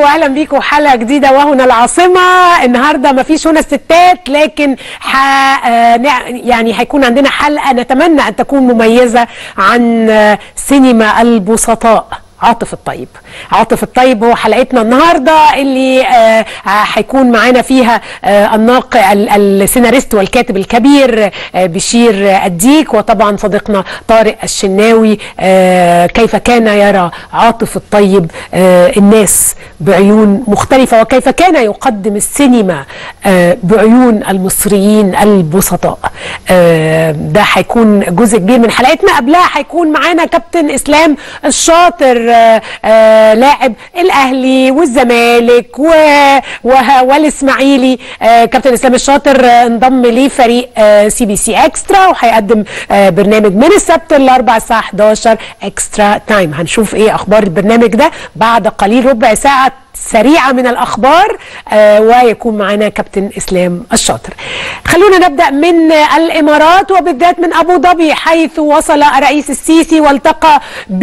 واهلا بيكم حلقه جديده وهنا العاصمه النهارده ما فيش هنا الستات لكن ح... آه، نع- يعني هيكون عندنا حلقه نتمنى ان تكون مميزه عن آه، سينما البسطاء عاطف الطيب عاطف الطيب هو حلقتنا النهارده اللي آه، هيكون معانا فيها آه، الناق ال- السيناريست والكاتب الكبير آه، بشير الديك وطبعا صديقنا طارق الشناوي آه، كيف كان يرى عاطف الطيب آه، الناس بعيون مختلفة وكيف كان يقدم السينما آه، بعيون المصريين البسطاء آه، ده هيكون جزء كبير من حلقتنا قبلها هيكون معانا كابتن اسلام الشاطر آه، آه، لاعب الاهلي والزمالك و... وه- والاسماعيلي آه، كابتن اسلام الشاطر آه، انضم لفريق آه، سي بي سي اكسترا وهيقدم آه، برنامج من السبت الاربع الساعه 11 اكسترا تايم هنشوف ايه اخبار البرنامج ده بعد قليل ربع ساعه سريعه من الاخبار آه، ويكون معنا كابتن اسلام الشاطر خلونا نبدا من الامارات وبالذات من ابو ظبي حيث وصل الرئيس السيسي والتقى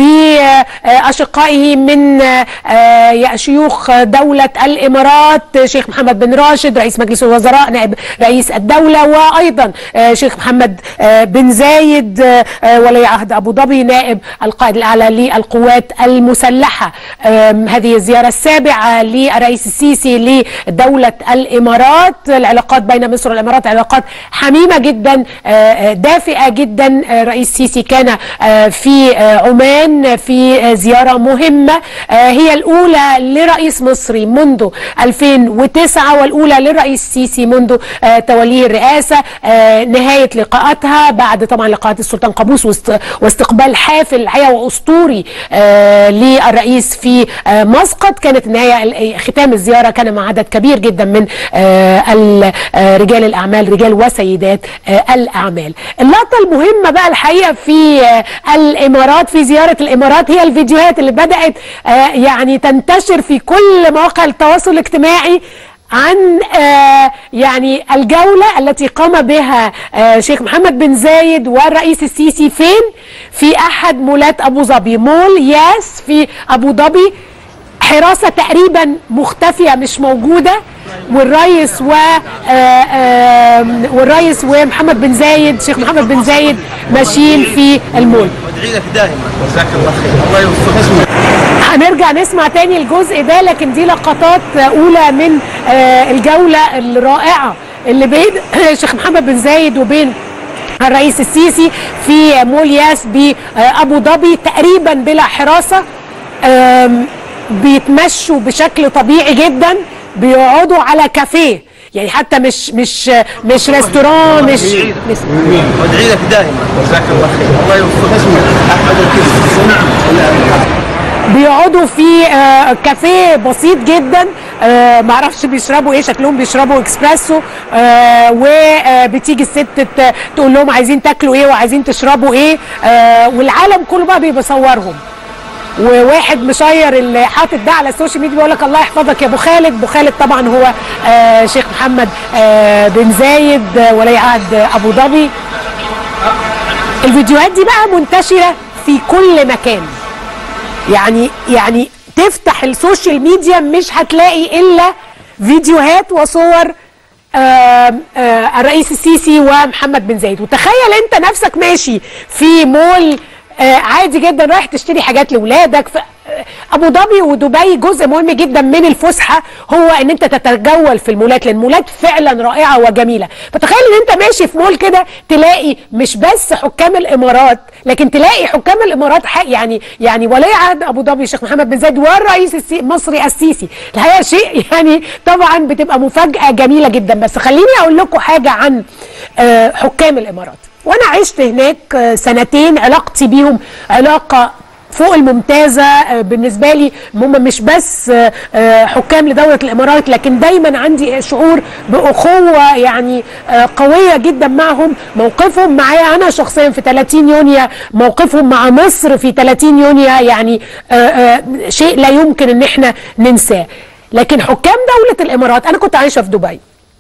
باشقائه من آه، شيوخ دوله الامارات شيخ محمد بن راشد رئيس مجلس الوزراء نائب رئيس الدوله وايضا آه، شيخ محمد آه، بن زايد آه، آه، ولي عهد ابو ظبي نائب القائد الاعلى للقوات المسلحه آم، هذه الزياره السابعه للرئيس السيسي لدوله الامارات العلاقات بين مصر والامارات علاقات حميمه جدا آه، آه، دافئه جدا آه، رئيس السيسي كان آه، في آه، عمان في آه، زياره مهمه آه، هي الاولى لرئيس مصري منذ 2009 والاولى للرئيس السيسي منذ آه، توليه الرئاسه آه، نهايه لقاءاتها بعد طبعا لقاءات السلطان قابوس واست- واستقبال حافل الحقيقه واسطوري آه، للرئيس في آه، مسقط كانت النهايه ال- ختام الزياره كان مع عدد كبير جدا من آه، ال- آه، رجال الاعمال رجال وسيدات آه، الاعمال اللقطه المهمه بقى الحقيقه في آه، الامارات في زياره الامارات هي الفيديوهات اللي بدات آه، يعني تنتشر في كل مواقع التواصل الاجتماعي عن آه يعني الجولة التي قام بها آه شيخ محمد بن زايد والرئيس السيسي فين؟ في أحد مولات أبو ظبي مول ياس في أبو ظبي حراسة تقريبا مختفية مش موجودة والرئيس و آه، آه، والرئيس ومحمد بن زايد شيخ محمد بن زايد ماشيين في المول وادعي لك دائما جزاك الله خير الله يوفقك هنرجع نسمع تاني الجزء ده لكن دي لقطات اولى من آه، الجوله الرائعه اللي بين شيخ محمد بن زايد وبين الرئيس السيسي في مول ياس بابو ظبي تقريبا بلا حراسه آم، بيتمشوا بشكل طبيعي جدا بيقعدوا على كافيه يعني حتى مش مش مش ريستوران مش, مش وادعي لك دائما جزاك الله خير الله يوفقك احمد الكلمه نعم بيقعدوا في آه، كافيه بسيط جدا آه، معرفش بيشربوا ايه شكلهم بيشربوا اكسبريسو آه، وبتيجي الست ت- تقول لهم عايزين تاكلوا ايه وعايزين تشربوا ايه آه، والعالم كله بقى بيصورهم وواحد مشير اللي حاطط ده على السوشيال ميديا بيقول لك الله يحفظك يا ابو خالد ابو خالد طبعا هو آه، شيخ محمد آه، بن زايد آه، ولي عهد ابو ظبي الفيديوهات دي بقى منتشره في كل مكان يعني يعني تفتح السوشيال ميديا مش هتلاقي الا فيديوهات وصور آم، آه، الرئيس السيسي ومحمد بن زايد وتخيل انت نفسك ماشي في مول آه، عادي جدا رايح تشتري حاجات لاولادك ف... آه، ابو ظبي ودبي جزء مهم جدا من الفسحه هو ان انت تتجول في المولات لان المولات فعلا رائعه وجميله فتخيل ان انت ماشي في مول كده تلاقي مش بس حكام الامارات لكن تلاقي حكام الامارات حق يعني يعني ولي عهد ابو ظبي الشيخ محمد بن زايد والرئيس السي- المصري السيسي الحقيقه شيء يعني طبعا بتبقى مفاجاه جميله جدا بس خليني اقول لكم حاجه عن آه، حكام الامارات وانا عشت هناك آه، سنتين علاقتي بيهم علاقه فوق الممتازة آه، بالنسبة لي هم مش بس آه، آه، حكام لدولة الإمارات لكن دايما عندي شعور بأخوة يعني آه، قوية جدا معهم موقفهم معايا أنا شخصيا في 30 يونيو موقفهم مع مصر في 30 يونيو يعني آه، آه، شيء لا يمكن ان احنا ننساه لكن حكام دولة الإمارات أنا كنت عايشة في دبي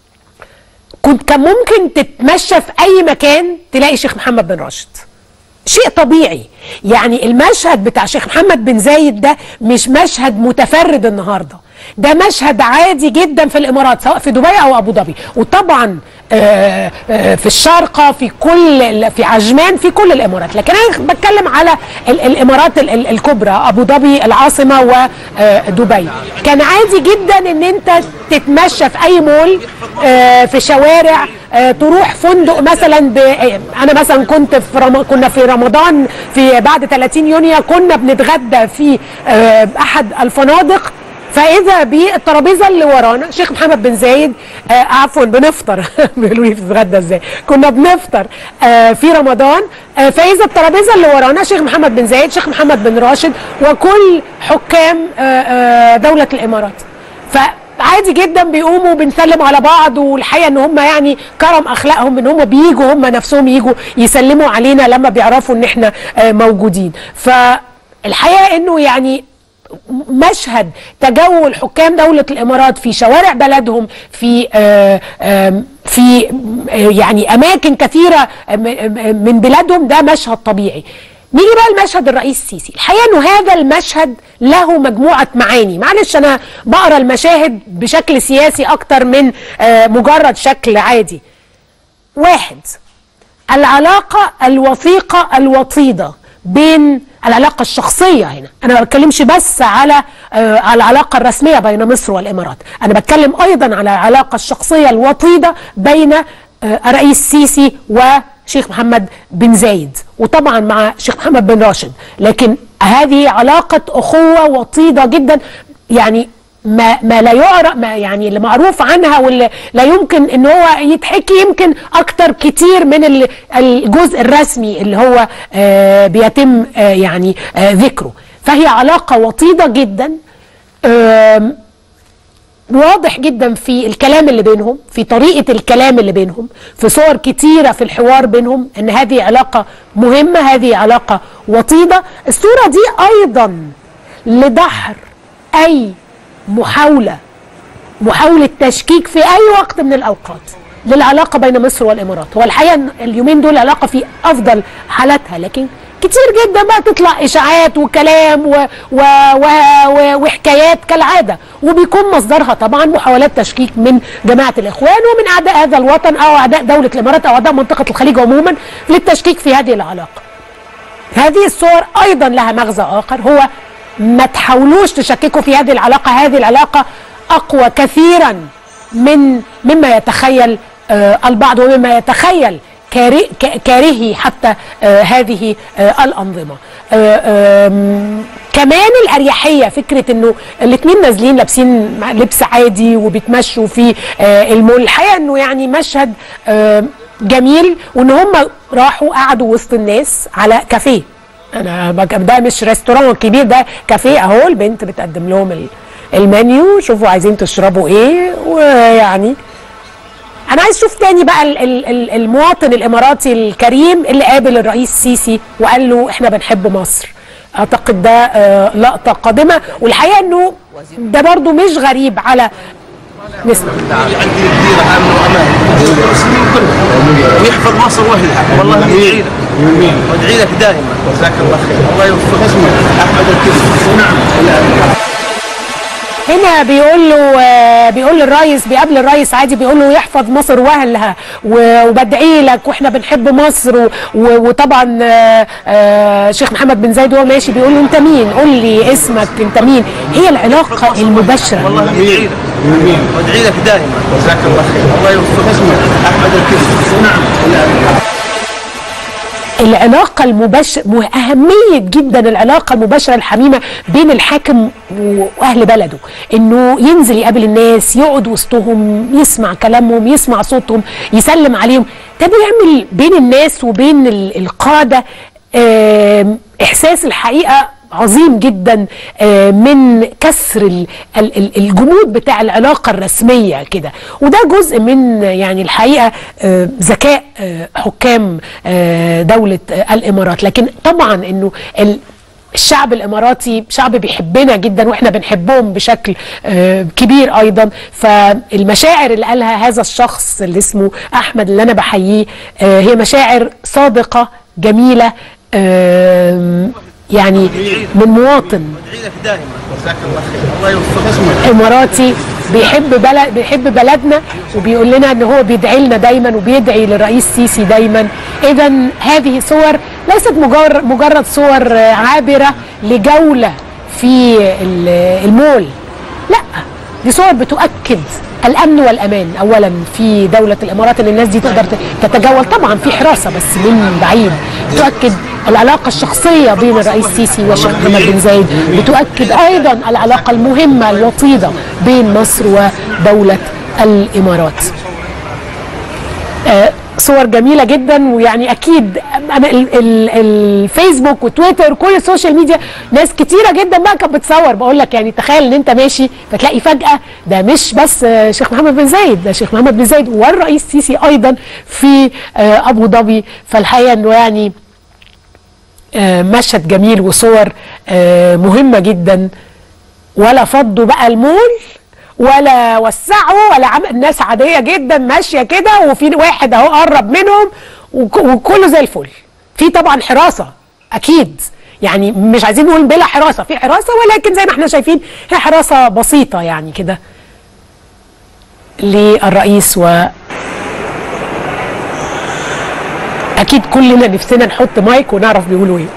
كنت كان ممكن تتمشى في اي مكان تلاقي شيخ محمد بن راشد شيء طبيعي يعني المشهد بتاع شيخ محمد بن زايد ده مش مشهد متفرد النهارده ده مشهد عادي جدا في الامارات سواء في دبي او ابو ظبي وطبعا آه، آه، في الشارقه في كل في عجمان في كل الامارات لكن انا بتكلم على ال- الامارات ال- ال- الكبرى ابو ظبي العاصمه ودبي كان عادي جدا ان انت تتمشى في اي مول آه، في شوارع آه، تروح فندق مثلا ب... آه، انا مثلا كنت في رم... كنا في رمضان في بعد 30 يونيو كنا بنتغدى في آه، احد الفنادق فاذا بالترابيزه اللي ورانا شيخ محمد بن زايد آه عفوا بنفطر بيقولوا لي بتتغدى ازاي كنا بنفطر آه في رمضان آه فاذا الترابيزه اللي ورانا شيخ محمد بن زايد شيخ محمد بن راشد وكل حكام آه آه دوله الامارات فعادي جدا بيقوموا بنسلم على بعض والحقيقه ان هم يعني كرم اخلاقهم ان هم بيجوا هم نفسهم يجوا يسلموا علينا لما بيعرفوا ان احنا آه موجودين فالحقيقه انه يعني مشهد تجول حكام دولة الإمارات في شوارع بلدهم في آه، آم، في آه، يعني أماكن كثيرة م- م- من بلادهم ده مشهد طبيعي نيجي بقى لمشهد الرئيس السيسي الحقيقة أنه هذا المشهد له مجموعة معاني معلش أنا بقرأ المشاهد بشكل سياسي أكتر من آه، مجرد شكل عادي واحد العلاقة الوثيقة الوطيدة بين العلاقة الشخصية هنا أنا ما بتكلمش بس على آه، على العلاقة الرسمية بين مصر والإمارات أنا بتكلم أيضا على العلاقة الشخصية الوطيدة بين آه، الرئيس السيسي وشيخ محمد بن زايد وطبعا مع شيخ محمد بن راشد لكن هذه علاقة أخوة وطيدة جدا يعني ما ما لا يعرف ما يعني اللي معروف عنها واللي لا يمكن ان هو يتحكي يمكن اكتر كتير من ال- الجزء الرسمي اللي هو آه بيتم آه يعني آه ذكره فهي علاقه وطيده جدا آم، واضح جدا في الكلام اللي بينهم في طريقة الكلام اللي بينهم في صور كتيرة في الحوار بينهم ان هذه علاقة مهمة هذه علاقة وطيدة الصورة دي ايضا لدحر اي محاولة محاولة تشكيك في اي وقت من الاوقات للعلاقة بين مصر والامارات هو الحقيقة إن اليومين دول العلاقة في افضل حالاتها لكن كتير جدا بقى تطلع اشاعات وكلام و و و و وحكايات كالعاده وبيكون مصدرها طبعا محاولات تشكيك من جماعه الاخوان ومن اعداء هذا الوطن او اعداء دوله الامارات او اعداء منطقه الخليج عموما للتشكيك في هذه العلاقه. هذه الصور ايضا لها مغزى اخر هو ما تحاولوش تشككوا في هذه العلاقه هذه العلاقه اقوى كثيرا من مما يتخيل آه البعض ومما يتخيل كاره- ك- كارهي حتى آه هذه آه الانظمه آه آم، كمان الاريحيه فكره انه الاثنين نازلين لابسين لبس عادي وبيتمشوا في آه المول الحقيقه انه يعني مشهد آه جميل وان هم راحوا قعدوا وسط الناس على كافيه انا بك- ده مش ريستوران كبير ده كافيه اهو البنت بتقدم لهم ال- المنيو شوفوا عايزين تشربوا ايه ويعني انا عايز اشوف تاني بقى ال- ال- ال- المواطن الاماراتي الكريم اللي قابل الرئيس السيسي وقال له احنا بنحب مصر اعتقد ده آه، لقطه قادمه والحقيقه انه ده برضو مش غريب على نسمع عندي كبيرة أمن وأمان المسلمين كلهم ويحفظ مصر وأهلها والله ندعي لك وادعي لك دائما جزاك الله خير الله يوفقك أحمد الكذب نعم هنا بيقول له آه، بيقول للرئيس بيقابل الرئيس عادي بيقول له يحفظ مصر واهلها و- وبدعي لك واحنا بنحب مصر و- و- وطبعا آه، آه، شيخ محمد بن زايد وهو ماشي بيقول له انت مين قول لي اسمك انت مين هي العلاقه المباشره والله ندعي لك وادعي لك دائما جزاك الله خير الله يوفقك أحمد الكذب نعم العلاقة المباشرة مه- أهمية جدا العلاقة المباشرة الحميمة بين الحاكم وأهل بلده إنه ينزل يقابل الناس يقعد وسطهم يسمع كلامهم يسمع صوتهم يسلم عليهم ده بيعمل بين الناس وبين ال- القادة آم، إحساس الحقيقة عظيم جدا آه، من كسر ال- ال- ال- الجمود بتاع العلاقة الرسمية كده وده جزء من يعني الحقيقة آه، ذكاء آه، حكام آه، دولة آه، الإمارات لكن طبعا أنه ال- الشعب الاماراتي شعب بيحبنا جدا واحنا بنحبهم بشكل آه، كبير ايضا فالمشاعر اللي قالها هذا الشخص اللي اسمه احمد اللي انا بحييه آه، هي مشاعر صادقه جميله آم، يعني من مواطن ادعي لك دائما جزاك الله خير الله يوفقك اماراتي بيحب بلد بيحب بلدنا وبيقول لنا ان هو بيدعي لنا دايما وبيدعي للرئيس سيسي دايما اذا هذه صور ليست مجرد مجرد صور عابره لجوله في ال- المول لا دي صور بتؤكد الامن والامان اولا في دوله الامارات ان الناس دي تقدر تتجول طبعا في حراسه بس من بعيد تؤكد العلاقه الشخصيه بين الرئيس السيسي والشيخ محمد بن زايد بتؤكد ايضا العلاقه المهمه الوطيده بين مصر ودوله الامارات آه، صور جميله جدا ويعني اكيد انا ال- ال- الفيسبوك وتويتر وكل السوشيال ميديا ناس كتيره جدا بقى كانت بتصور بقول لك يعني تخيل ان انت ماشي فتلاقي فجاه ده مش بس آه، شيخ محمد بن زايد ده شيخ محمد بن زايد والرئيس السيسي ايضا في آه، ابو ظبي فالحقيقه انه يعني آه، مشهد جميل وصور آه، مهمه جدا ولا فضوا بقى المول ولا وسعوا ولا عم... الناس عاديه جدا ماشيه كده وفي واحد اهو قرب منهم وك... وكله زي الفل في طبعا حراسه اكيد يعني مش عايزين نقول بلا حراسه في حراسه ولكن زي ما احنا شايفين هي حراسه بسيطه يعني كده للرئيس و اكيد كلنا نفسنا نحط مايك ونعرف بيقولوا ايه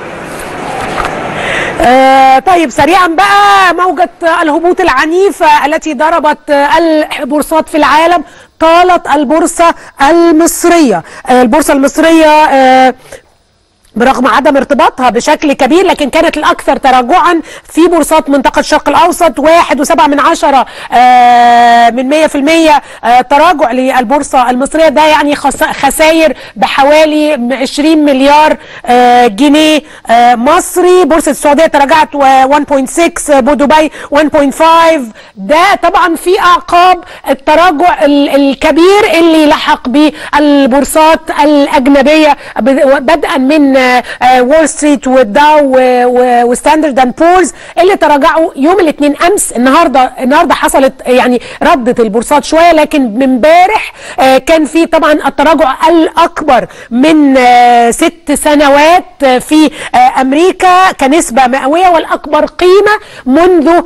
آه طيب سريعا بقى موجة الهبوط العنيفة التي ضربت آه، البورصات في العالم طالت البورصة المصرية آه البورصة المصرية آه برغم عدم ارتباطها بشكل كبير لكن كانت الأكثر تراجعا في بورصات منطقة الشرق الأوسط واحد وسبعة من عشرة آه، من مية في المية آه، تراجع للبورصة المصرية ده يعني خس- خسائر بحوالي 20 مليار آه، جنيه آه، مصري بورصة السعودية تراجعت و 1.6 بودبي 1.5 ده طبعا في أعقاب التراجع ال- الكبير اللي لحق بالبورصات الأجنبية ب- بدءا من آه، آه، وول ستريت والداو و- و- وستاندرد اند بورز اللي تراجعوا يوم الاثنين امس النهارده النهارده حصلت يعني ردت البورصات شويه لكن من امبارح آه، كان في طبعا التراجع الاكبر من آه، ست سنوات آه، في آه، امريكا كنسبه مئويه والاكبر قيمه منذ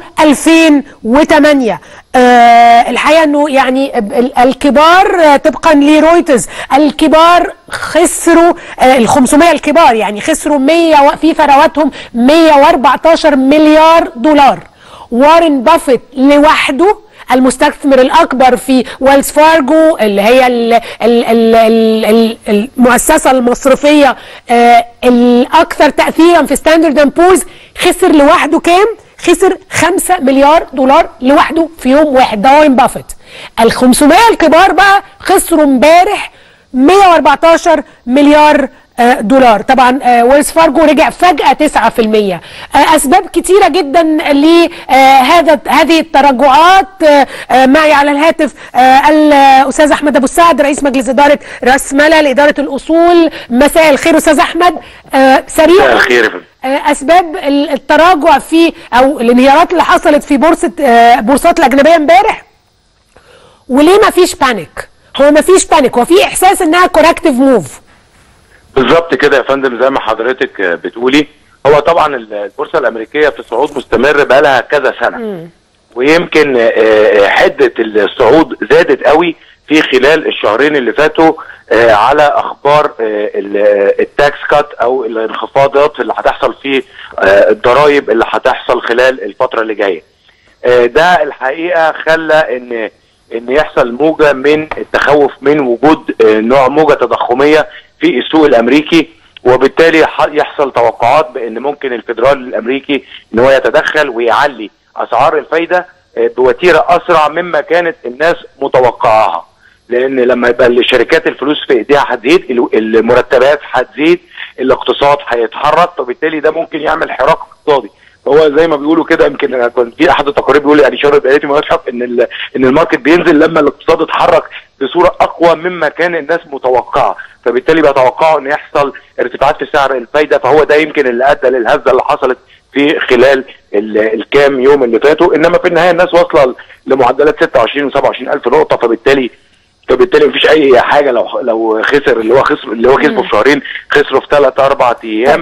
2008 آه الحقيقه انه يعني ال- الكبار آه، طبقا لرويترز الكبار خسروا آه ال 500 الكبار يعني خسروا 100 و- في ثرواتهم 114 مليار دولار وارن بافيت لوحده المستثمر الاكبر في ويلز فارجو اللي هي ال ال ال ال ال المؤسسه المصرفيه آه الاكثر تاثيرا في ستاندرد اند بورز خسر لوحده كام؟ خسر 5 مليار دولار لوحده في يوم واحد ده وارن بافيت ال 500 الكبار بقى خسروا امبارح 114 مليار آه، دولار طبعا آه، ويلز فارجو رجع فجأة 9% آه، أسباب كتيرة جدا لهذا هذه التراجعات آه، آه، معي على الهاتف آه، الأستاذ أحمد أبو السعد رئيس مجلس إدارة رأس مالة لإدارة الأصول مساء الخير أستاذ أحمد آه، سريعا مساء الخير يا فندم. آه، اسباب ال- التراجع في او الانهيارات اللي حصلت في بورصه آه، بورصات الاجنبيه امبارح وليه ما فيش بانيك هو ما فيش بانيك هو في احساس انها كوركتيف موف بالظبط كده يا فندم زي ما حضرتك آه، بتقولي هو طبعا ال- البورصه الامريكيه في صعود مستمر بقالها كذا سنه ويمكن آه، آه، حده الصعود زادت قوي في خلال الشهرين اللي فاتوا آه، على اخبار آه، ال- آه، التاكس كات او الانخفاضات اللي هتحصل في آه، الضرائب اللي هتحصل خلال الفتره اللي جايه آه، ده الحقيقه خلى ان ان يحصل موجه من التخوف من وجود آه، نوع موجه تضخميه في السوق الامريكي وبالتالي ح- يحصل توقعات بان ممكن الفدرالي الامريكي ان هو يتدخل ويعلي اسعار الفايده آه، بوتيره اسرع مما كانت الناس متوقعاها لان لما يبقى شركات الفلوس في ايديها هتزيد ال- المرتبات هتزيد الاقتصاد هيتحرك فبالتالي ده ممكن يعمل حراك اقتصادي هو زي ما بيقولوا كده يمكن أنا كان في احد التقارير بيقول يعني شهر بقيتي ما يضحك ان ال- ان الماركت بينزل لما الاقتصاد اتحرك بصوره اقوى مما كان الناس متوقعه فبالتالي بيتوقعوا ان يحصل ارتفاعات في سعر الفايده فهو ده يمكن اللي ادى للهزه اللي حصلت في خلال ال- الكام يوم اللي فاتوا انما في النهايه الناس واصله لمعدلات 26 و27 الف نقطه فبالتالي فبالتالي مفيش اي حاجه لو لو خسر اللي هو خسر اللي هو كسبه في شهرين خسره في ثلاث اربع ايام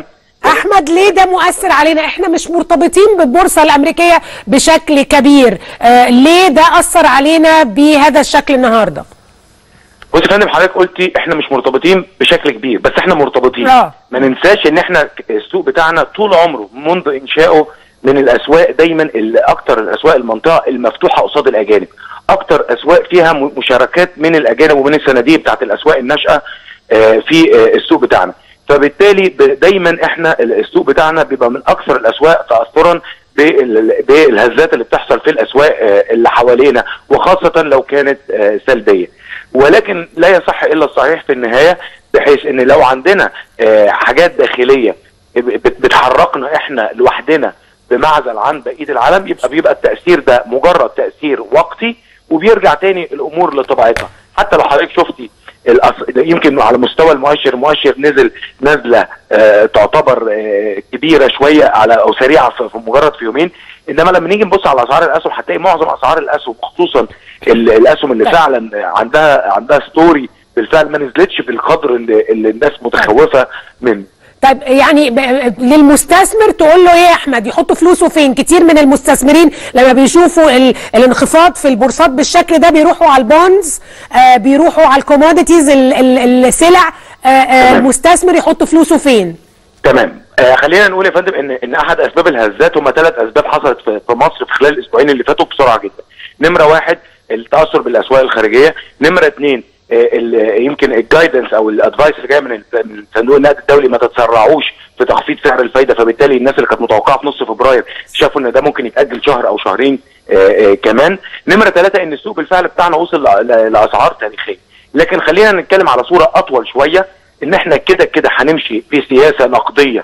احمد ليه ده مؤثر علينا احنا مش مرتبطين بالبورصه الامريكيه بشكل كبير آه ليه ده اثر علينا بهذا الشكل النهارده بص يا فندم حضرتك قلتي احنا مش مرتبطين بشكل كبير بس احنا مرتبطين آه. ما ننساش ان احنا السوق بتاعنا طول عمره منذ انشائه من الاسواق دايما ال- اكتر الاسواق المنطقه المفتوحه قصاد الاجانب اكتر اسواق فيها م- مشاركات من الاجانب ومن الصناديق بتاعت الاسواق الناشئه آه، في آه، السوق بتاعنا فبالتالي ب- دايما احنا ال- السوق بتاعنا بيبقى من اكثر الاسواق تاثرا بال- بالهزات اللي بتحصل في الاسواق آه، اللي حوالينا وخاصه لو كانت آه، سلبيه ولكن لا يصح الا الصحيح في النهايه بحيث ان لو عندنا آه، حاجات داخليه بت- بتحركنا احنا لوحدنا بمعزل عن بقيه العالم يبقى بيبقى التاثير ده مجرد تاثير وقتي وبيرجع تاني الامور لطبيعتها حتى لو حضرتك شفتي الأص... يمكن على مستوى المؤشر المؤشر نزل نزله آه تعتبر آه كبيره شويه على او سريعه في في مجرد في يومين انما لما نيجي نبص على اسعار الاسهم هتلاقي معظم اسعار الاسهم خصوصا ال- الاسهم اللي طيب. فعلا عندها عندها ستوري بالفعل ما نزلتش بالقدر اللي, اللي الناس متخوفه منه طيب يعني ب- للمستثمر تقول له ايه يا احمد يحط فلوسه فين كتير من المستثمرين لما بيشوفوا ال... الانخفاض في البورصات بالشكل ده بيروحوا على البونز آه بيروحوا على الكوموديتيز ال... ال... السلع آه آه تمام. المستثمر يحط فلوسه فين تمام آه خلينا نقول يا فندم ان ان احد اسباب الهزات هم ثلاث اسباب حصلت في في مصر في خلال الاسبوعين اللي فاتوا بسرعه جدا نمره واحد التاثر بالاسواق الخارجيه نمره اثنين آه، ال- يمكن الجايدنس او الادفايس اللي جاي من ال- من صندوق النقد الدولي ما تتسرعوش في تخفيض سعر الفايده فبالتالي الناس اللي كانت متوقعه في نص فبراير شافوا ان ده ممكن يتاجل شهر او شهرين آه، آه، كمان نمره ثلاثه ان السوق بالفعل بتاعنا وصل ل- ل- لاسعار تاريخيه لكن خلينا نتكلم على صوره اطول شويه ان احنا كده كده هنمشي في سياسه نقديه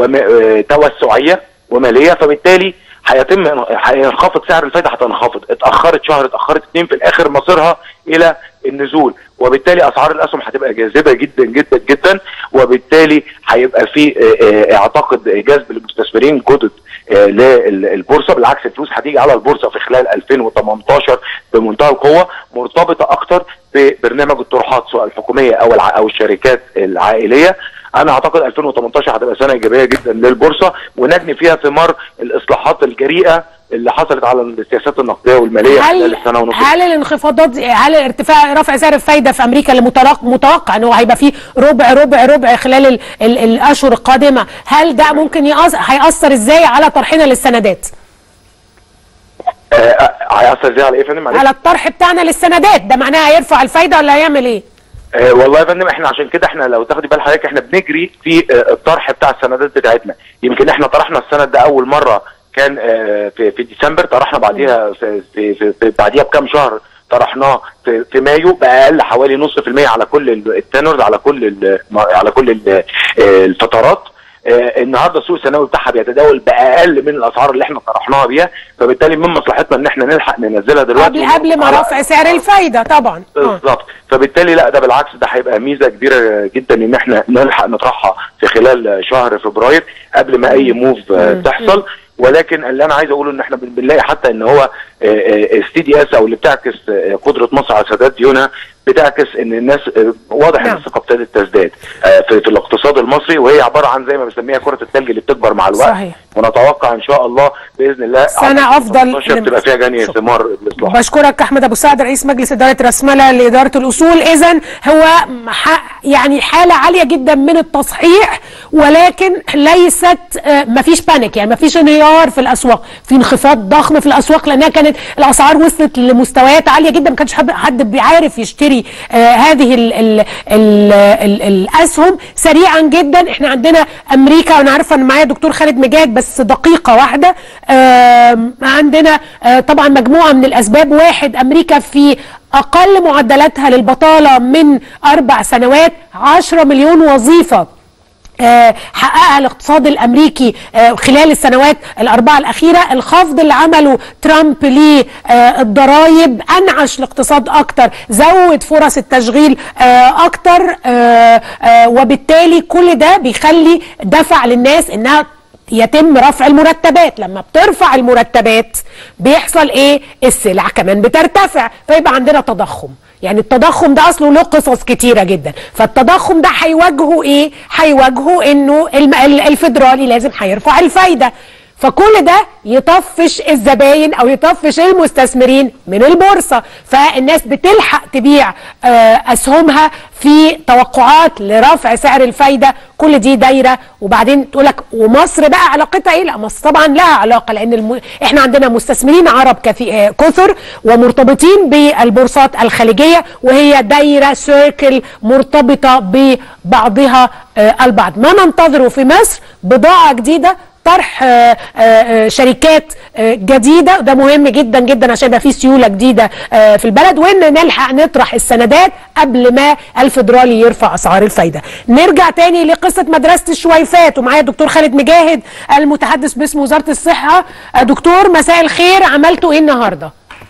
وتوسعيه وماليه فبالتالي هيتم هينخفض سعر الفايده هتنخفض اتاخرت شهر اتاخرت اتنين في الاخر مصيرها الى النزول وبالتالي اسعار الاسهم هتبقى جاذبه جدا جدا جدا وبالتالي هيبقى في آه، آه، اعتقد جذب للمستثمرين جدد آه، للبورصه بالعكس الفلوس هتيجي على البورصه في خلال 2018 بمنتهى القوه مرتبطه اكتر ببرنامج الطروحات سواء الحكوميه او الع... او الشركات العائليه انا اعتقد 2018 هتبقى سنه ايجابيه جدا للبورصه ونجني فيها ثمار الاصلاحات الجريئه اللي حصلت على السياسات النقديه والماليه هل خلال السنه ونص هل الانخفاضات هل ارتفاع رفع سعر الفايده في امريكا اللي متوقع متوقع ان هو هيبقى فيه ربع ربع ربع خلال ال ال الاشهر القادمه هل ده ممكن يأثر هيأثر ازاي على طرحنا للسندات آه، آه، هيأثر ازاي على ايه يا فندم معلش؟ على الطرح بتاعنا للسندات ده معناه هيرفع الفايده ولا هيعمل ايه آه والله يا فندم احنا عشان كده احنا لو تاخدي بال حضرتك احنا بنجري في آه الطرح بتاع السندات بتاعتنا يمكن احنا طرحنا السند ده اول مره كان آه في في ديسمبر طرحنا بعديها في, في, في, في بعديها بكام شهر طرحناه في, في مايو باقل حوالي نص في المية على كل التنورز على كل ال على كل ال آه الفترات آه النهارده السوق السنوي بتاعها بيتداول باقل من الاسعار اللي احنا طرحناها بيها فبالتالي من مصلحتنا ان احنا نلحق ننزلها دلوقتي قبل قبل ما على- رفع سعر الفايده طبعا آه. بالظبط فبالتالي لا ده بالعكس ده هيبقى ميزه كبيره جدا ان احنا نلحق نطرحها في خلال شهر فبراير قبل ما اي موف آه، تحصل ولكن اللي انا عايز اقوله ان احنا بن- بنلاقي حتى ان هو السي دي اس او اللي بتعكس آه، قدره مصر على سداد ديونها بتعكس ان الناس آه، واضح ان نعم. الثقه ابتدت تزداد آه، في, في الاقتصاد المصري وهي عباره عن زي ما بنسميها كره الثلج اللي بتكبر مع الوقت صحيح. ونتوقع ان شاء الله باذن الله سنة عام أفضل 2018 تبقى فيها جني شكرا. ثمار الاصلاح بشكرك احمد ابو سعد رئيس مجلس اداره راس مالها لاداره الاصول اذا هو ح- يعني حاله عاليه جدا من التصحيح ولكن ليست ما فيش بانيك يعني ما فيش انهيار في الاسواق في انخفاض ضخم في الاسواق لانها كانت الاسعار وصلت لمستويات عاليه جدا ما كانش حد- حد بيعرف يشتري آه هذه ال ال ال ال الاسهم سريعا جدا احنا عندنا امريكا وانا عارفه ان معايا دكتور خالد مجاد بس دقيقه واحده آم، عندنا آه، طبعا مجموعه من الاسباب واحد امريكا في اقل معدلاتها للبطاله من اربع سنوات 10 مليون وظيفه آه، حققها الاقتصاد الامريكي آه، خلال السنوات الاربعه الاخيره الخفض اللي عمله ترامب للضرائب انعش الاقتصاد اكتر زود فرص التشغيل آه، اكتر آه، آه، وبالتالي كل ده بيخلي دفع للناس انها يتم رفع المرتبات لما بترفع المرتبات بيحصل ايه السلع كمان بترتفع فيبقى عندنا تضخم يعني التضخم ده اصله له قصص كتيره جدا فالتضخم ده هيواجهه ايه هيواجهه انه الم- ال- الفيدرالي لازم هيرفع الفايده فكل ده يطفش الزباين او يطفش المستثمرين من البورصه فالناس بتلحق تبيع آه، اسهمها في توقعات لرفع سعر الفايده كل دي دايره وبعدين تقول لك ومصر بقى علاقتها ايه لا مصر طبعا لها علاقه لان الم... احنا عندنا مستثمرين عرب كثي... آه، كثر ومرتبطين بالبورصات الخليجيه وهي دايره سيركل مرتبطه ببعضها آه، البعض ما ننتظره في مصر بضاعه جديده طرح آه، آه، آه، شركات آه، جديده وده مهم جدا جدا عشان يبقى في سيوله جديده آه، في البلد وان نلحق نطرح السندات قبل ما الفدرالي يرفع اسعار الفايده. نرجع تاني لقصه مدرسه الشويفات ومعايا الدكتور خالد مجاهد المتحدث باسم وزاره الصحه. آه، دكتور مساء الخير عملتوا ايه النهارده؟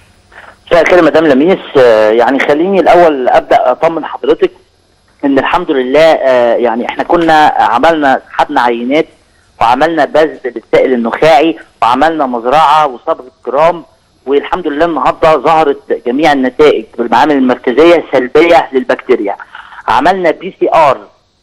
مساء الخير يا مدام لميس آه، يعني خليني الاول ابدا اطمن حضرتك ان الحمد لله آه، يعني احنا كنا عملنا سحبنا عينات وعملنا بذل للسائل النخاعي وعملنا مزرعه وصبغه جرام والحمد لله النهارده ظهرت جميع النتائج بالمعامل المركزيه سلبيه للبكتيريا عملنا بي سي ار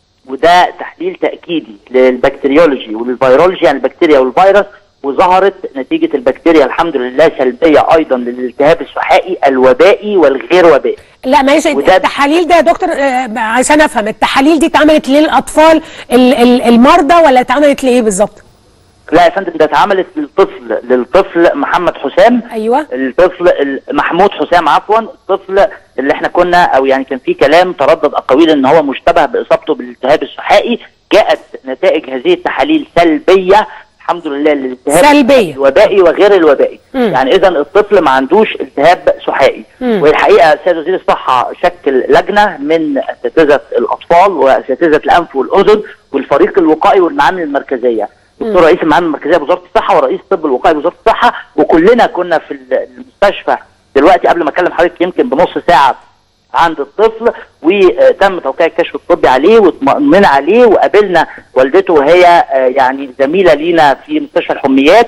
وده تحليل تاكيدي للبكتيريولوجي وللفيرولوجي يعني البكتيريا والفيروس وظهرت نتيجه البكتيريا الحمد لله سلبيه ايضا للالتهاب السحائي الوبائي والغير وبائي لا ماشي وده- التحاليل ده يا دكتور آه، عشان افهم التحاليل دي اتعملت للاطفال ال- ال- المرضى ولا اتعملت لايه بالظبط؟ لا يا فندم ده اتعملت للطفل للطفل محمد حسام ايوه الطفل ال- محمود حسام عفوا الطفل اللي احنا كنا او يعني كان في كلام تردد اقاويل ان هو مشتبه باصابته بالالتهاب السحائي جاءت نتائج هذه التحاليل سلبيه الحمد لله للالتهاب سلبية. الوبائي وغير الوبائي مم. يعني اذا الطفل ما عندوش التهاب سحائي مم. والحقيقه السيد وزير الصحه شكل لجنه من اساتذه الاطفال واساتذه الانف والاذن والفريق الوقائي والمعامل المركزيه دكتور رئيس المعامل المركزيه بوزاره الصحه ورئيس الطب الوقائي بوزاره الصحه وكلنا كنا في المستشفى دلوقتي قبل ما اكلم حضرتك يمكن بنص ساعه عند الطفل وتم توقيع الكشف الطبي عليه واطمئننا عليه وقابلنا والدته وهي آه، يعني زميله لينا في مستشفى الحميات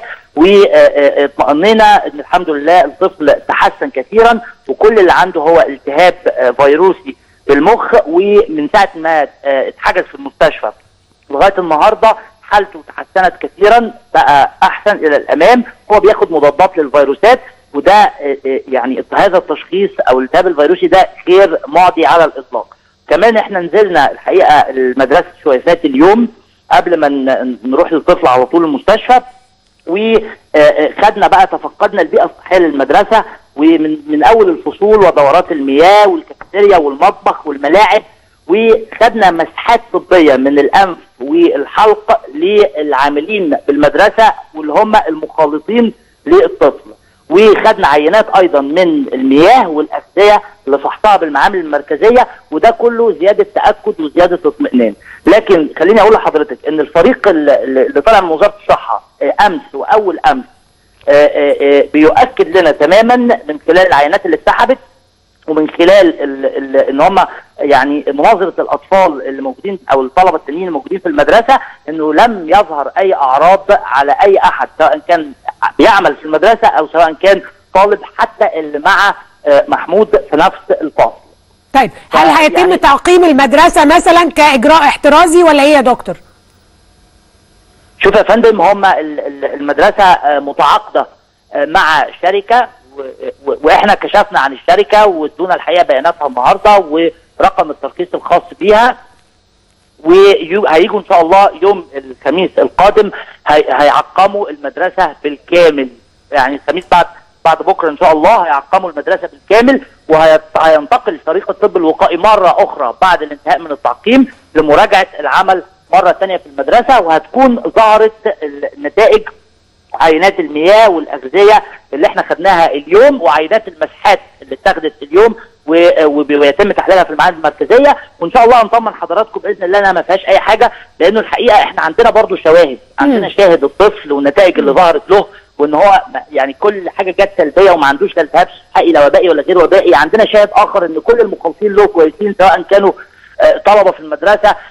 واطمئننا ان الحمد لله الطفل تحسن كثيرا وكل اللي عنده هو التهاب آه، فيروسي بالمخ ومن ساعه ما آه، اتحجز في المستشفى لغايه النهارده حالته تحسنت كثيرا بقى احسن الى الامام هو بياخد مضادات للفيروسات وده آه، آه، يعني هذا التشخيص او الالتهاب الفيروسي ده غير معدي على الاطلاق كمان احنا نزلنا الحقيقه المدرسه شويفات اليوم قبل ما ن- نروح للطفل على طول المستشفى وخدنا بقى تفقدنا البيئه الصحيه للمدرسه ومن من اول الفصول ودورات المياه والكافيتيريا والمطبخ والملاعب وخدنا مسحات طبيه من الانف والحلق للعاملين بالمدرسه واللي هم المخالطين للطفل وخدنا عينات ايضا من المياه والاغذيه لفحصها بالمعامل المركزيه وده كله زياده تاكد وزياده اطمئنان لكن خليني اقول لحضرتك ان الفريق اللي اللي طالع من وزاره الصحه آه، امس واول امس آه، آه، آه، بيؤكد لنا تماما من خلال العينات اللي اتسحبت ومن خلال ال ال ان هم يعني مناظره الاطفال اللي موجودين او الطلبه التانيين الموجودين في المدرسه انه لم يظهر اي اعراض على اي احد سواء كان بيعمل في المدرسه او سواء كان طالب حتى اللي مع آه، محمود في نفس الفصل. طيب هل يعني- هيتم تعقيم المدرسه مثلا كاجراء احترازي ولا ايه يا دكتور؟ شوف يا فندم هم ال- ال- المدرسه آه، متعاقده آه، مع شركه و- و- واحنا كشفنا عن الشركه وادونا الحقيقه بياناتها النهارده ورقم الترخيص الخاص بيها وهيجوا ان شاء الله يوم الخميس القادم هي- هيعقموا المدرسه بالكامل يعني الخميس بعد بعد بكره ان شاء الله هيعقموا المدرسه بالكامل وهينتقل فريق الطب الوقائي مره اخرى بعد الانتهاء من التعقيم لمراجعه العمل مره ثانيه في المدرسه وهتكون ظهرت النتائج عينات المياه والاغذيه اللي احنا خدناها اليوم وعينات المسحات اللي اتخذت اليوم و- وبي- ويتم تحليلها في المعامل المركزيه وان شاء الله هنطمن حضراتكم باذن الله انها ما فيهاش اي حاجه لانه الحقيقه احنا عندنا برضو شواهد عندنا شاهد الطفل والنتائج اللي ظهرت له وان هو م- يعني كل حاجه جت سلبيه وما عندوش لا التهاب صحي لا وبائي ولا غير وبائي عندنا شاهد اخر ان كل المخالطين له كويسين سواء كانوا آه، طلبه في المدرسه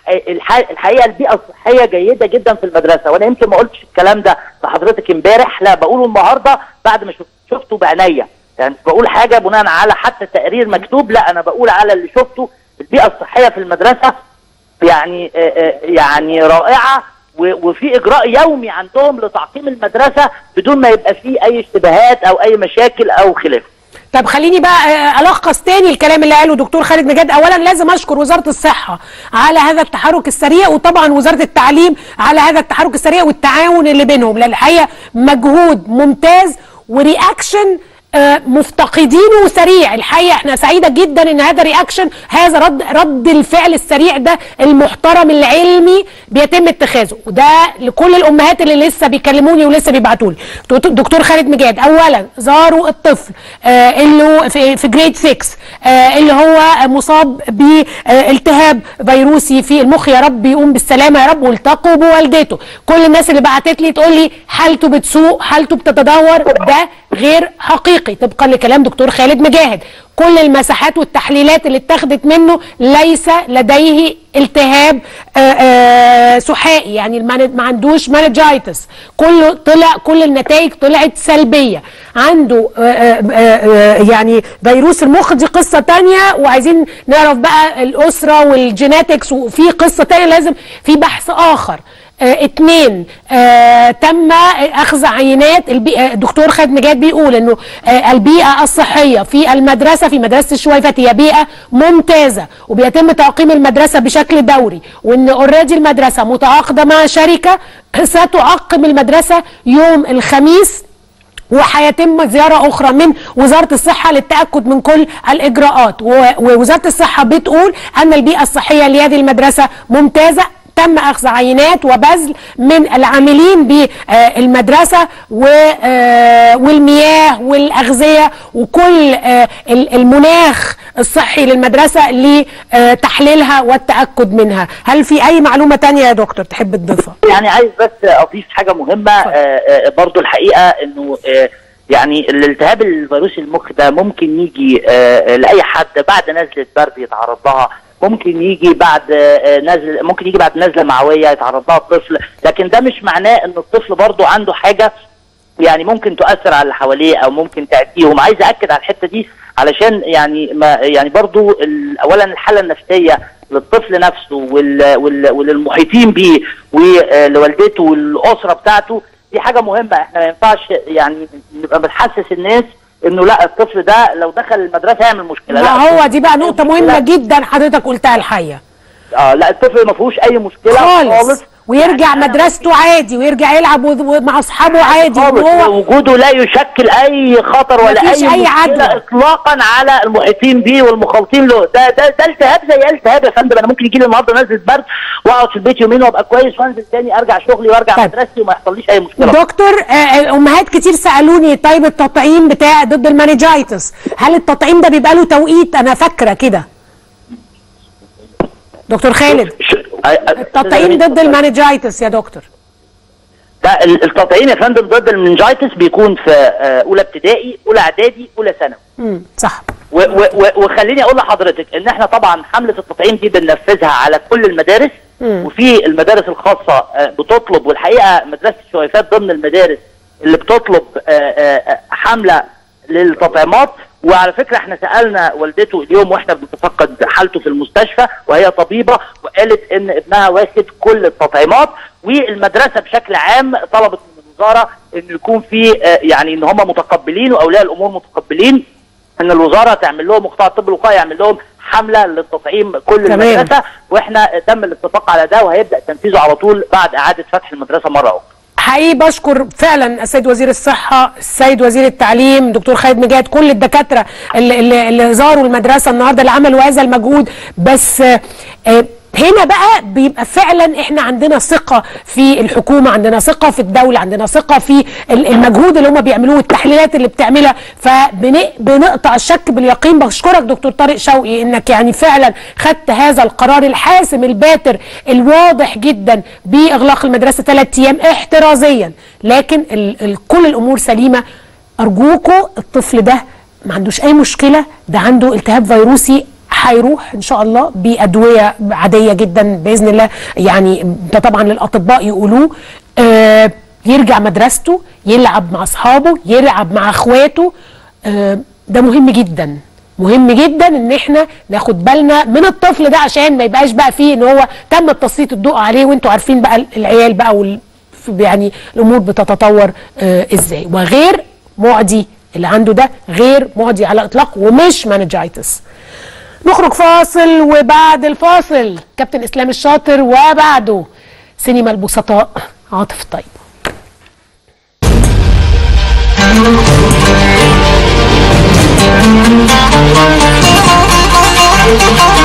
الح- الحقيقه البيئه الصحيه جيده جدا في المدرسه وانا يمكن ما قلتش الكلام ده لحضرتك امبارح لا بقوله النهارده بعد ما شفت شفته بعينيا يعني مش بقول حاجه بناء على حتى تقرير مكتوب لا انا بقول على اللي شفته البيئه الصحيه في المدرسه يعني آه، آه، يعني رائعه و- وفي اجراء يومي عندهم لتعقيم المدرسه بدون ما يبقى فيه اي اشتباهات او اي مشاكل او خلاف طب خليني بقى آه، الخص تاني الكلام اللي قاله دكتور خالد مجاد اولا لازم اشكر وزاره الصحه على هذا التحرك السريع وطبعا وزاره التعليم على هذا التحرك السريع والتعاون اللي بينهم لان الحقيقه مجهود ممتاز ورياكشن آه، مفتقدينه سريع الحقيقه احنا سعيده جدا ان هذا رياكشن هذا رد رد الفعل السريع ده المحترم العلمي بيتم اتخاذه وده لكل الامهات اللي لسه بيكلموني ولسه بيبعتوا لي دكتور خالد مجاد اولا زاروا الطفل آه اللي هو في, في جريد 6 آه اللي هو مصاب بالتهاب فيروسي في المخ يا رب يقوم بالسلامه يا رب والتقوا بوالدته كل الناس اللي بعتت لي تقول لي حالته بتسوء حالته بتتدهور ده غير حقيقي طبقا لكلام دكتور خالد مجاهد كل المساحات والتحليلات اللي اتخذت منه ليس لديه التهاب آآ آآ سحائي يعني المانج- ما عندوش مانجايتس كله طلع كل النتائج طلعت سلبيه عنده آآ آآ يعني فيروس المخ دي قصه تانية وعايزين نعرف بقى الاسره والجيناتكس وفي قصه تانية لازم في بحث اخر آه اتنين آه تم اخذ عينات البي... آه الدكتور خالد مجاد بيقول انه آه البيئه الصحيه في المدرسه في مدرسه الشويفات هي بيئه ممتازه وبيتم تعقيم المدرسه بشكل دوري وان اوريدي المدرسه متعاقده مع شركه ستعقم المدرسه يوم الخميس وهيتم زيارة أخرى من وزارة الصحة للتأكد من كل الإجراءات و- ووزارة الصحة بتقول أن البيئة الصحية لهذه المدرسة ممتازة تم أخذ عينات وبذل من العاملين بالمدرسة و- آه، والمياه والأغذية وكل آه، ال- المناخ الصحي للمدرسة لتحليلها والتأكد منها هل في أي معلومة تانية يا دكتور تحب تضيفها؟ يعني عايز بس اضيف حاجه مهمه آه، آه، برضو الحقيقه انه آه، يعني الالتهاب الفيروسي المخ ده ممكن يجي آه، لاي حد بعد نزله برد يتعرض لها ممكن يجي بعد آه، نزل ممكن يجي بعد نزله معويه يتعرض لها الطفل لكن ده مش معناه ان الطفل برضو عنده حاجه يعني ممكن تؤثر على اللي حواليه او ممكن تاذيهم عايز اكد على الحته دي علشان يعني ما يعني برضو ال- اولا الحاله النفسيه للطفل نفسه وال وال وللمحيطين بيه ولوالدته والاسره بتاعته دي حاجه مهمه احنا ما ينفعش يعني نبقى بنحسس الناس انه لا الطفل ده لو دخل المدرسه هيعمل مشكله لا ما هو الطفل دي بقى نقطة مشكلة. مهمة جدا حضرتك قلتها الحقيقة اه لا الطفل ما فيهوش اي مشكله خالص ويرجع يعني أنا مدرسته عادي ويرجع يلعب وذ- مع اصحابه عادي خالص وهو وجوده لا يشكل اي خطر ولا مفيش اي, أي مشكلة عدوى. اطلاقا على المحيطين بيه والمخالطين له ده ده ده التهاب زي أي التهاب يا فندم انا ممكن يجي لي النهارده نزله برد واقعد في البيت يومين وابقى كويس وانزل تاني ارجع شغلي وارجع طيب. مدرستي وما يحصليش اي مشكله دكتور آه، امهات كتير سالوني طيب التطعيم بتاع ضد المانيجايتس هل التطعيم ده بيبقى له توقيت انا فاكره كده دكتور خالد ش- التطعيم ضد المانيجايتس يا دكتور ده ال- التطعيم يا فندم ضد المنجايتس بيكون في آه، اولى ابتدائي اولى اعدادي اولى ثانوي امم صح و- و- و- وخليني اقول لحضرتك ان احنا طبعا حمله التطعيم دي بننفذها على كل المدارس مم. وفي المدارس الخاصه آه، بتطلب والحقيقه مدرسه الشويفات ضمن المدارس اللي بتطلب آه، آه، آه، حمله للتطعيمات وعلى فكره احنا سالنا والدته اليوم واحنا بنتفقد حالته في المستشفى وهي طبيبه وقالت ان ابنها واخد كل التطعيمات والمدرسه بشكل عام طلبت من الوزاره ان يكون في آه، يعني ان هم متقبلين واولياء الامور متقبلين ان الوزاره تعمل لهم قطاع الطب الوقائي يعمل لهم حمله للتطعيم كل تمام. المدرسه واحنا تم الاتفاق على ده وهيبدا تنفيذه على طول بعد اعاده فتح المدرسه مره اخرى حقيقي بشكر فعلا السيد وزير الصحة السيد وزير التعليم دكتور خالد مجاهد كل الدكاترة اللي, اللي, اللي زاروا المدرسة النهاردة اللي عملوا هذا المجهود بس آه، آه، هنا بقى بيبقى فعلا احنا عندنا ثقة في الحكومة عندنا ثقة في الدولة عندنا ثقة في ال- المجهود اللي هم بيعملوه والتحليلات اللي بتعملها فبنقطع الشك باليقين بشكرك دكتور طارق شوقي انك يعني فعلا خدت هذا القرار الحاسم الباتر الواضح جدا باغلاق المدرسة ثلاث ايام احترازيا لكن ال ال كل الامور سليمة ارجوكوا الطفل ده ما عندوش اي مشكلة ده عنده التهاب فيروسي هيروح ان شاء الله بادويه عاديه جدا باذن الله يعني ده طبعا للاطباء يقولوه آه يرجع مدرسته يلعب مع اصحابه يلعب مع اخواته آه ده مهم جدا مهم جدا ان احنا ناخد بالنا من الطفل ده عشان ما يبقاش بقى فيه ان هو تم تسليط الضوء عليه وانتوا عارفين بقى العيال بقى وال يعني الامور بتتطور آه ازاي وغير معدي اللي عنده ده غير معدي على الاطلاق ومش مانجايتس نخرج فاصل وبعد الفاصل كابتن اسلام الشاطر وبعده سينما البسطاء عاطف الطيب Thank you.